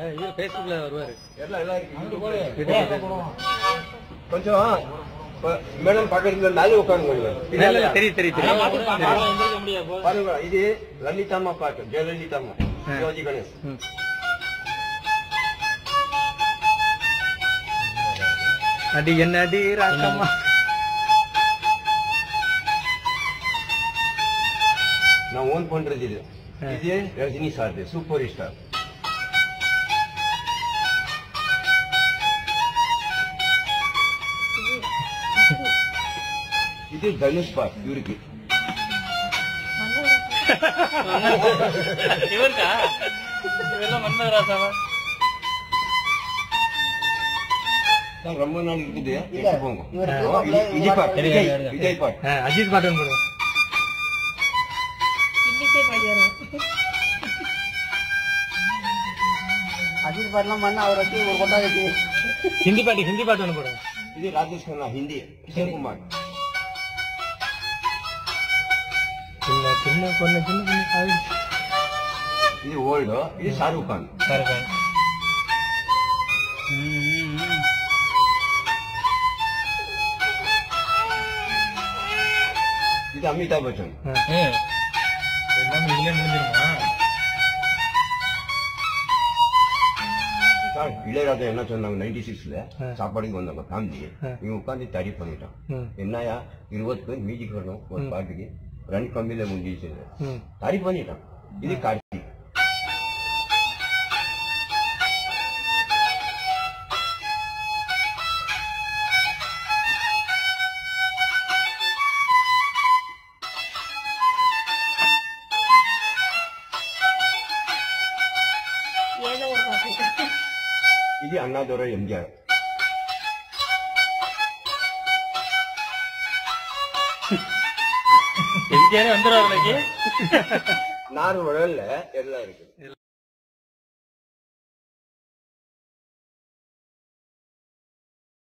இது ஃபேஸ்புக்ல வருவாரு எல்லாம் எல்லாம் இருக்கு. கொஞ்சம் இப்ப மேடம் பக்கத்துல நாலு உட்காருங்க கொஞ்சம். இல்ல இல்ல தெரியும் தெரியும் தெரியும் பாருங்க இது லலிதாமா பாட்டு ஜெயலலிதாமா ஆ. சிவாஜி கணேஷ் ம். அடி என்ன அடி ராக்கம்மா நான் ஓன் பண்றது இது ஆ. இது ரஜினி சார் சூப்பர் ஸ்டார் இது தனுஷ் பார் இவருக்கு இவருக்கா இவரெல்லாம் மன்மதராசாவா சார் ரொம்ப நாள் இருக்குது இல்ல, எடுத்து போங்க இவர் ஆ, தூக்கம்ல இது- விஜய் பாட் சரி, விஜய் சரி, சரி. விஜய் பாட் ஆ, அஜித் பாட்டு ஒன்று போடுவோம் அஜித் பாட்டுலாம் பண்ண அவர் வச்சு ஒரு கொட்டா வச்சு ஹிந்தி பாட்டு ஹிந்தி பாட்டு ஒன்று போடுவோம் இது ராஜேஷ் கண்ணா ஹிந்தி கிஷன் குமார் சின்ன சின்ன பொண்ணு சின்ன பொண்ணு சாவி. இது ஓல்டு இது ஷாருக் கான் சரி இது அமிதாப் பச்சன் ஆ. எல்லாமே இதுல முடிஞ்சிருமா சார் இளையராஜா என்ன சொன்னாங்க நைன்டி சிக்ஸ்ல ஆ. சாப்பாடுக்கு வந்தாங்க ஃபேமிலி ஆ. இவங்க உட்காந்து தடி பண்ணிட்டான் ம். என்னயா இருபது பேர் மியூசிக் வரணும் ஒரு பாட்டுக்கு ரெண்டு கம்பியில முடிஞ்சிச்சு ம். தடி பண்ணிட்டான் இது கார்த்திக் இது அண்ணாதுரை எம்ஜிஆர் எம்ஜிஆரே வந்துடுவார் இன்னைக்கு நார் உடல்ல எல்லாம் இருக்கு